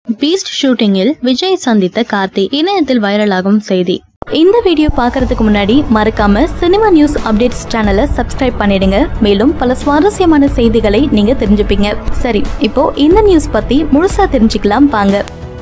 Beast ஷூட்டிங்கில் விஜய் சந்தித்த கார்த்தி இணையத்தில் வைரலாகும் செய்தி இந்த வீடியோ பார்க்கறதுக்கு முன்னாடி மறக்காம சினிமா நியூஸ் அப்டேட்ஸ் சேனலை சப்ஸ்கிரைப் பண்ணிடுங்க மேலும் பல சுவாரஸ்யமான செய்திகளை நீங்க தெரிஞ்சுப்பீங்க சரி இப்போ இந்த நியூஸ் பத்தி முழுசா தெரிஞ்சுக்கலாம் வாங்க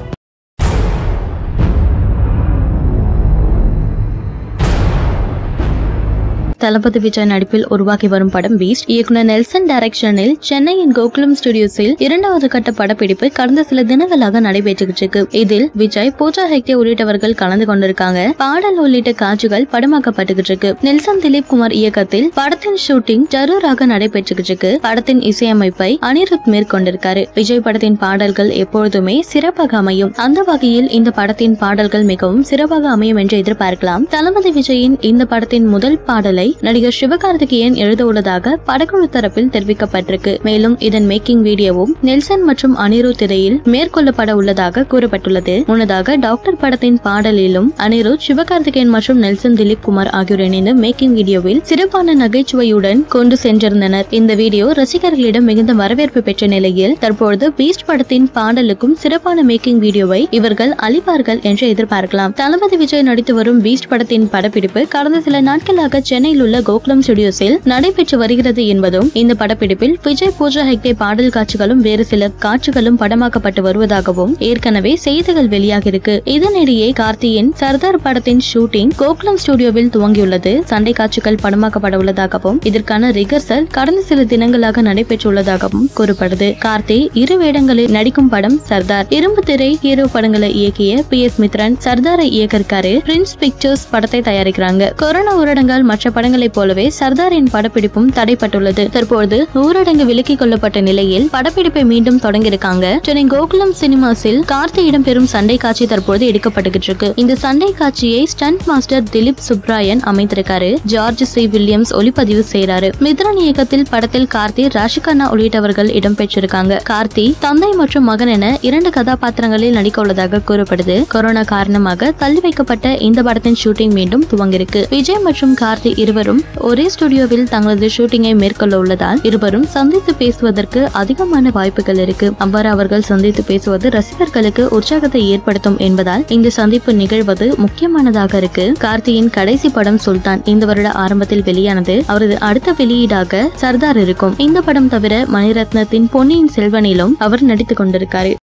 தளபதி விஜய் நடிப்பில் உருவாகி வரும் படம் பீஸ்ட் இயக்குனர் நெல்சன் டைரக்ஷனில் சென்னையின் கோகுலம் ஸ்டுடியோஸில் இரண்டாவது கட்ட படப்பிடிப்பு கடந்த சில தினங்களாக நடைபெற்றுகிட்டு இருக்கு இதில் விஜய் பூஜா ஹெக்டே உள்ளிட்டவர்கள் கலந்து கொண்டிருக்காங்க பாடல் உள்ளிட்ட காட்சிகள் படமாக்கப்பட்டுகிட்டு இருக்கு நெல்சன் திலீப் குமார் இயக்கத்தில் படத்தின் ஷூட்டிங் ஜரூராக நடைபெற்றுகிட்டு இருக்கு படத்தின் இசையமைப்பை அனிருத் மேற்கொண்டிருக்காரு விஜய் படத்தின் பாடல்கள் எப்பொழுதுமே சிறப்பாக அமையும் அந்த வகையில் இந்த படத்தின் பாடல்கள் மிகவும் சிறப்பாக அமையும் என்று எதிர்பார்க்கலாம் தளபதி விஜயின் இந்த படத்தின் முதல் பாடலை நடிகர் சிவகார்த்திகேயன் எழுத உள்ளதாக படக்குழு தரப்பில் தெரிவிக்கப்பட்டிருக்கு மேலும் இதன் மேக்கிங் வீடியோவும் நெல்சன் மற்றும் அனிருத் இடையில் மேற்கொள்ளப்பட உள்ளதாக கூறப்பட்டுள்ளது முன்னதாக டாக்டர் படத்தின் பாடலிலும் அனிருத் சிவகார்த்திகேயன் மற்றும் நெல்சன் திலீப் குமார் ஆகியோர் இணைந்து மேக்கிங் வீடியோவில் சிறப்பான நகைச்சுவையுடன் கொண்டு சென்றிருந்தனர் இந்த வீடியோ ரசிகர்களிடம் மிகுந்த வரவேற்பு பெற்ற நிலையில் தற்பொழுது பீஸ்ட் படத்தின் பாடலுக்கும் சிறப்பான மேக்கிங் வீடியோவை இவர்கள் அளிப்பார்கள் என்று எதிர்பார்க்கலாம் தளபதி விஜய் நடித்து வரும் பீஸ்ட் படத்தின் படப்பிடிப்பு கடந்த சில நாட்களாக சென்னையில் உள்ள கோகுலம் ஸ்டுடியோஸில் நடைபெற்று வருகிறது என்பதும் இந்த படப்பிடிப்பில் விஜய் பூஜா ஹெக்டே பாடல் காட்சிகளும் வேறு சில காட்சிகளும் படமாக்கப்பட்டு வருவதாகவும் ஏற்கனவே செய்திகள் வெளியாகிருக்கு இதனிடையே கார்த்தியின் சர்தார் படத்தின் ஷூட்டிங் கோகுலம் ஸ்டுடியோவில் துவங்கியுள்ளது சண்டை காட்சிகள் படமாக்கப்பட உள்ளதாகவும் இதற்கான ரிகர்சல் கடந்த சில தினங்களாக நடைபெற்றுள்ளதாகவும் கூறப்படுது கார்த்தி இரு வேடங்களில் நடிக்கும் படம் சர்தார் இரும்பு திரை ஹீரோ படங்களை இயக்கிய பி எஸ் மித்ரன் சர்தாரை இயக்கிருக்காரு பிரின்ஸ் பிக்சர்ஸ் படத்தை தயாரிக்கிறாங்க கொரோனா ஊரடங்கால் மற்ற படங்களைப் போலவே சர்தாரின் படப்பிடிப்பும் தடைப்பட்டுள்ளது தற்போது ஊரடங்கு விலக்கிக் கொள்ளப்பட்ட நிலையில் படப்பிடிப்பை மீண்டும் தொடங்கியிருக்காங்க சென்னை கோகுலம் சினிமாஸில் கார்த்தி இடம்பெறும் சண்டை காட்சி தற்போது எடுக்கப்பட்டுகிட்டு இருக்கு இந்த சண்டை காட்சியை ஸ்டண்ட் மாஸ்டர் திலீப் சுப்ராயன் அமைத்திருக்காரு ஜார்ஜ் சி வில்லியம்ஸ் ஒளிப்பதிவு செய்யறாரு மித்ரன் இயக்கத்தில் படத்தில் கார்த்தி ராஷிகண்ணா உள்ளிட்டவர்கள் இடம்பெற்றிருக்காங்க கார்த்தி தந்தை மற்றும் மகன் என இரண்டு கதாபாத்திரங்களில் நடிக்க உள்ளதாக கூறப்படுது கொரோனா காரணமாக தள்ளி வைக்கப்பட்ட இந்த படத்தின் ஷூட்டிங் மீண்டும் துவங்கியிருக்கு விஜய் மற்றும் கார்த்தி இருவரும் ஒரே ஸ்டுடியோவில் தங்களது ஷூட்டிங்கை மேற்கொள்ள உள்ளதால் இருவரும் சந்தித்து பேசுவதற்கு அதிகமான வாய்ப்புகள் இருக்கு அவ்வாறு அவர்கள் சந்தித்து பேசுவது ரசிகர்களுக்கு உற்சாகத்தை ஏற்படுத்தும் என்பதால் இந்த சந்திப்பு நிகழ்வது முக்கியமானதாக இருக்கு கார்த்தியின் கடைசி படம் சுல்தான் இந்த வருட ஆரம்பத்தில் வெளியானது அவரது அடுத்த வெளியீடாக சர்தார் இருக்கும் இந்த படம் தவிர மணிரத்னத்தின் பொன்னியின் செல்வனிலும் அவர் நடித்துக் கொண்டிருக்காரு